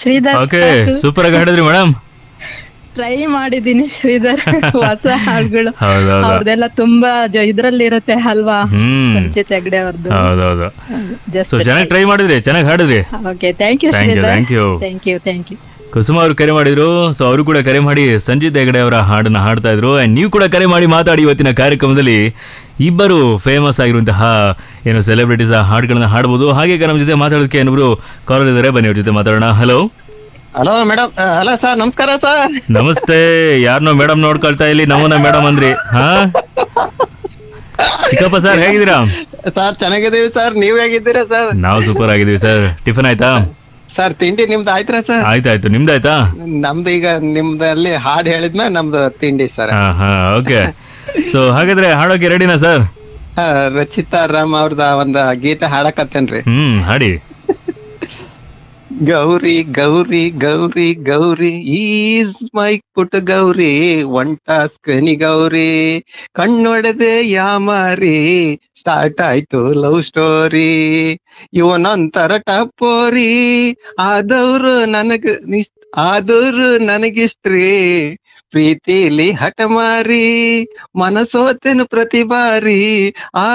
Sridhar okay super ಆಗಿ ಹಾಡಿದ್ರಿ madam try ಮಾಡಿದೀನಿ ಶ್ರೀಧರ್ ಹೊಸ ಹಾಡುಗಳು ಹೌದೌದು ಅವ್ರದೆಲ್ಲ ತುಂಬಾ ಜ- ಇದ್ರಲ್ಲಿ ಇರುತ್ತೆ ಅಲ್ವಾ ಹ್ಮ್ ಸಂಚಿತ್ ಹೆಗ್ಡೆ ಅವ್ರದ್ದು ಹೌದೌದು ಜಸ್ಟ್ ಸೊ ಚೆನ್ನಾಗಿ ಟ್ರೈ ಮಾಡಿದ್ರಿ ಚೆನ್ನಾಗಿ ಹಾಡಿದ್ರಿ okay thank you Thank you, Sridhar thank you. Thank you thank you Kusuma ಅವರು ಕರೆ ಮಾಡಿದ್ರು ಸೊ ಅವರು ಕೂಡ ಕರೆ ಮಾಡಿ ಸಂಜಿತ್ ಹೆಗಡೆ ಅವರ ಹಾಡನ್ನ ಹಾಡ್ತಾ ಇದ್ರು And ನೀವು ಕೂಡ ಕರೆ ಮಾಡಿ ಮಾತಾಡಿ ಇವತ್ತಿನ ಕಾರ್ಯಕ್ರಮದಲ್ಲಿ ಇಬ್ಬರು ಫೇಮಸ್ ಆಗಿರುವಂತಹ ಏನು ಸೆಲೆಬ್ರಿಟೀಸ್ ಹಾಡುಗಳನ್ನ ಹಾಡಬಹುದು ಹಾಗೆ ನಮ್ಮ ಜೊತೆ ಮಾತಾಡೋದಕ್ಕೆ ಏನೊಬ್ರು ಕಾಲರ್ ಇದ್ದಾರೆ ಬನ್ನಿ ಅವ್ರ ಜೊತೆ ಮಾತಾಡೋಣ hello hello madam hello sir ನಮಸ್ಕಾರ ಸರ್ ನಮಸ್ತೆ ಯಾರನ್ನೋ ಮೇಡಮ್ ನೋಡ್ಕೊಳ್ತಾ ಇಲ್ಲಿ ನಮ್ಮನ್ನ ಮೇಡಮ್ ಅಂದ್ರಿ ಹಾ ಚಿಕ್ಕಪ್ಪ ಸರ್ ಹೇಗಿದ್ದೀರಾ ಸರ್ ಚೆನ್ನಾಗಿದ್ದೀವಿ ಸರ್ ನೀವ್ ಹೇಗಿದ್ದೀರಾ ಸರ್ ನಾವು ಸೂಪರ್ ಆಗಿದ್ದೀವಿ ಸರ್ ಟಿಫನ್ ಆಯ್ತಾ ಸರ್ ತಿಂಡಿ ನಿಮ್ದು ಆಯ್ತಾ ಸರ್ ಆಯ್ತಾಯ್ತು ನಿಮ್ದಾಯ್ತಾ ನಮ್ದು ಈಗ ನಿಮ್ದಲ್ಲಿ ಹಾಡ್ ಹೇಳಿದ್ಮೇಲೆ ನಮ್ದು ತಿಂಡಿ ಸರ್ ಹಾ ಹಾ ಓಕೆ ಸೊ ಹಾಗಾದ್ರೆ ಹಾಡೋಕೆ ರೆಡಿನಾ ಸರ್ ಆ, ರಚಿತಾ ರಾಮ್ ಅವ್ರದ ಒಂದ್ ಗೀತೆ ಹಾಡಕತ್ತೇನ್ರಿ ಹ್ಮ್ ಹಾಡಿ ಗೌರಿ ಗೌರಿ ಗೌರಿ ಗೌರಿ ಈಸ್ ಮೈ ಪುಟ್ ಗೌರಿ ಒಂಟಾಸ್ಕನಿ ಗೌರಿ ಕಣ್ಣೊಡೆದೆ ಯಾಮಾರಿ ಸ್ಟಾರ್ಟ್ ಆಯ್ತು ಲವ್ ಸ್ಟೋರಿ ಇವನೊಂಥರ ಟಪ್ಪೋರಿ ಆದವ್ರು ನನಗ್ ನಿಸ್- ಆದವ್ರು ನನಗಿಷ್ಟ್ರಿ ಪ್ರೀತಿಲಿ ಹಠಮಾರಿ ಮನಸೋತೆನು ಪ್ರತಿ ಬಾರಿ ಆ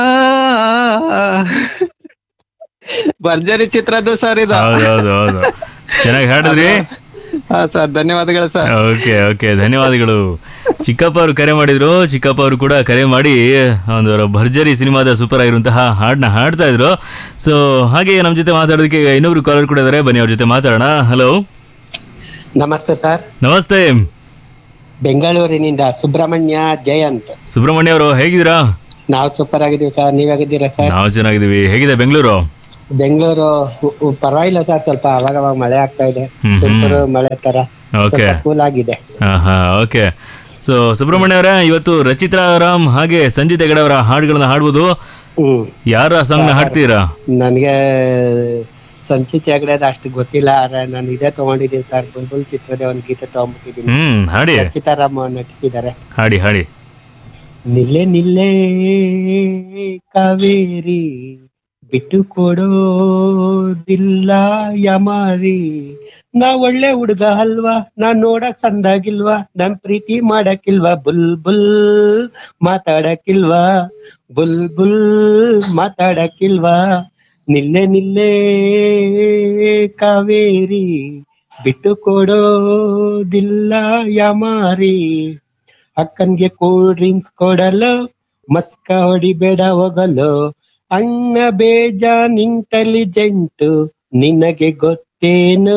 ಭರ್ಜರಿ ಚಿತ್ರದ ಸರ್ ಇದು ಹೌದೌದು ಹೌದು ಚೆನ್ನಾಗಿ ಹಾಡಿದ್ರಿ ಹಾ ಸರ್ ಧನ್ಯವಾದಗಳು ಸರ್ ಓಕೆ ಓಕೆ ಧನ್ಯವಾದಗಳು ಚಿಕ್ಕಪ್ಪ ಅವರು ಕರೆ ಮಾಡಿದ್ರು ಚಿಕ್ಕಪ್ಪ ಅವರು ಕೂಡ ಕರೆ ಮಾಡಿ ಒಂದು ಅವರ ಭರ್ಜರಿ ಸಿನಿಮಾದ ಸೂಪರ್ ಆಗಿರುವಂತಹ ಹಾಡನ್ನ ಹಾಡ್ತಾ ಇದ್ರು ಸೊ ಹಾಗೆ ನಮ್ಮ ಜೊತೆ ಮಾತಾಡೋದಕ್ಕೆ ಇನ್ನೊಬ್ರು ಕಾಲರ್ ಕೂಡ ಇದ್ದಾರೆ ಬನ್ನಿ ಅವ್ರ ಜೊತೆ ಮಾತಾಡೋಣ ಹಲೋ ನಮಸ್ತೆ ಸರ್ ನಮಸ್ತೆ ಬೆಂಗಳೂರಿನಿಂದ ಸುಬ್ರಹ್ಮಣ್ಯ ಜಯಂತ್ ಸುಬ್ರಹ್ಮಣ್ಯ ಅವರು ಹೇಗಿದ್ದೀರಾ ನಾವು ಸೂಪರ್ ಆಗಿದ್ದೀವಿ ಸರ್ ನೀವ್ ಹೇಗಿದ್ದೀರಾ ಸರ್ ನಾವು ಚೆನ್ನಾಗಿದ್ದೀವಿ ಹೇಗಿದೆ ಬೆಂಗಳೂರು ಬೆಂಗಳೂರು ಉ- ಉ- ಪರವಾಗಿಲ್ಲ ಸರ್ ಸ್ವಲ್ಪ ಅವಾಗ ಅವಾಗ ಮಳೆ ಆಗ್ತಾ ಇದೆ ಹ್ಮ್ ಹ್ಮ್. ತುಂತುರು ಮಳೆ ತರ ಓಕೆ ಸ್ವಲ್ಪ ಕೂಲ್ ಆಗಿದೆ ಹಾ ಹಾ ಓಕೆ ಸೊ ಸುಬ್ರಹ್ಮಣ್ಯ ಅವರೇ ಇವತ್ತು ರಚಿತಾ ರಾಮ್ ಹಾಗೆ ಸಂಜಿತ್ ಹೆಗಡೆ ಅವರ ಹಾಡುಗಳನ್ನ ಹಾಡ್ಬೋದು ಹ್ಮ್ ಯಾರ ಸಾಂಗ್ ನ ಹಾಡ್ತೀರಾ ನನ್ಗೆ ಸಂಚಿತ್ ಹೆಗ್ಡೆದ ಅಷ್ಟು ಗೊತ್ತಿಲ್ಲ ಆದ್ರೆ ನಾನು ಇದೇ ತಗೊಂಡಿದ್ದೀನಿ ಸರ್ ಬುಲ್ಬುಲ್ ಚಿತ್ರದ ಒಂದು ಗೀತೆ ತಗೊಂಡ್ಬಿಟ್ಟಿದ್ದೀನಿ ಹ್ಮ್ ಹಾಡಿ ರಚಿತಾರಾಮ್ ನಟಿಸಿದ್ದಾರೆ ಹಾಡಿ ಹಾಡಿ ನಿಲ್ಲೆ ನಿಲ್ಲೆ ಕಾವೇರಿ ಬಿಟ್ಟು ಕೊಡೋದಿಲ್ಲ ಯಮಾರಿ ನಾ ಒಳ್ಳೆ ಹುಡುಗ ಅಲ್ವಾ ನಾ ನೋಡಕ್ ಸಂದಾಗಿಲ್ವಾ ನನ್ ಪ್ರೀತಿ ಮಾಡಕ್ಕಿಲ್ವಾ ಬುಲ್ ಬುಲ್ ಮಾತಾಡಕ್ಕಿಲ್ವಾ ಬುಲ್ ಬುಲ್ ಮಾತಾಡಕ್ಕಿಲ್ವಾ ನಿಲ್ಲೆ ನಿಲ್ಲೆ ಕಾವೇರಿ ಬಿಟ್ಟು ಕೊಡೋದಿಲ್ಲ ಯಮಾರಿ ಅಕ್ಕನ್ಗೆ ಕೂಲ್ ಡ್ರಿಂಕ್ಸ್ ಕೊಡಲು ಮಸ್ಕ ಹೊಡಿಬೇಡ ಹೋಗಲು ಅಣ್ಣ ಬೇಜಾನ್ ಇಂಟೆಲಿಜೆಂಟ್ ನಿನಗೆ ಗೊತ್ತೇನು